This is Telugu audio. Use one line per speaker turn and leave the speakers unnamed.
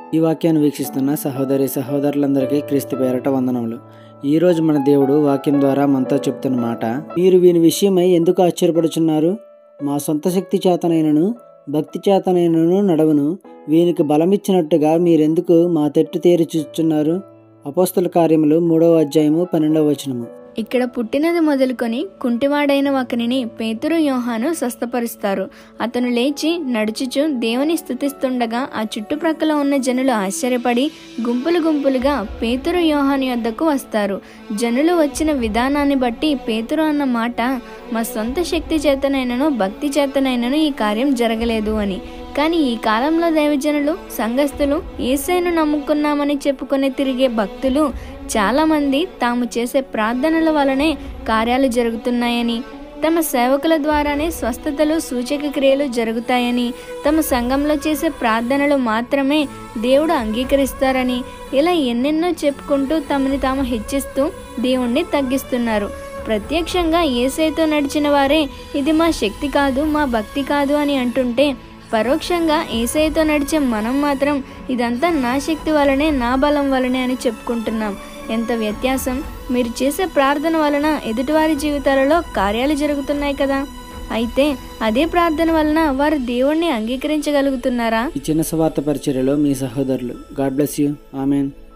ఈ వాక్యాన్ని వీక్షిస్తున్న సహోదరి సహోదరులందరికీ క్రీస్తు పేరట వందనములు ఈరోజు మన దేవుడు వాక్యం ద్వారా మనతో చెప్తున్న మాట మీరు వీని విషయమై ఎందుకు ఆశ్చర్యపడుచున్నారు మా సొంత శక్తి చేతనైనను భక్తి చేతనైనను నడవను వీనికి బలమిచ్చినట్టుగా మీరెందుకు మా తెట్టు తేరి చూచుచున్నారు అపోస్తుల కార్యములు మూడవ అధ్యాయము పన్నెండవ వచనము
ఇక్కడ పుట్టినది మొదలుకొని కుంటివాడైన ఒకనిని పేతురు యోహాను స్వస్థపరుస్తారు అతను లేచి నడుచుచు దేవుని స్థుతిస్తుండగా ఆ చుట్టుప్రక్కల ఉన్న జనులు ఆశ్చర్యపడి గుంపులు గుంపులుగా పేతురు యోహాను యొద్దకు వస్తారు జనులు వచ్చిన విధానాన్ని బట్టి పేతురు అన్న మాట మా సొంత శక్తి చేతనైనను భక్తి చేతనైనను ఈ కార్యం జరగలేదు అని కానీ ఈ కాలంలో దైవజనులు సంఘస్థులు ఏసైను నమ్ముకున్నామని చెప్పుకొని తిరిగే భక్తులు చాలామంది తాము చేసే ప్రార్థనల వలనే కార్యాలు జరుగుతున్నాయని తమ సేవకుల ద్వారానే స్వస్థతలు సూచక క్రియలు జరుగుతాయని తమ సంఘంలో చేసే ప్రార్థనలు మాత్రమే దేవుడు అంగీకరిస్తారని ఇలా ఎన్నెన్నో చెప్పుకుంటూ తమని తాము హెచ్చిస్తూ దేవుణ్ణి తగ్గిస్తున్నారు ప్రత్యక్షంగా ఏసైతో నడిచిన వారే ఇది మా శక్తి కాదు మా భక్తి కాదు అని అంటుంటే పరోక్షంగా ఏసైతో నడిచే మనం మాత్రం ఇదంతా నా శక్తి వలనే నా బలం వలనే అని చెప్పుకుంటున్నాం ఎంత వ్యత్యాసం మీరు చేసే ప్రార్థన వలన ఎదుటివారి జీవితాలలో కార్యాలు జరుగుతున్నాయి కదా అయితే అదే ప్రార్థన వలన వారు దేవుణ్ణి అంగీకరించగలుగుతున్నారా
ఈ చిన్న స్వార్థ పరిచర్యలో మీ సహోదరులు గాడ్ బ్లెస్ యూ ఆమెన్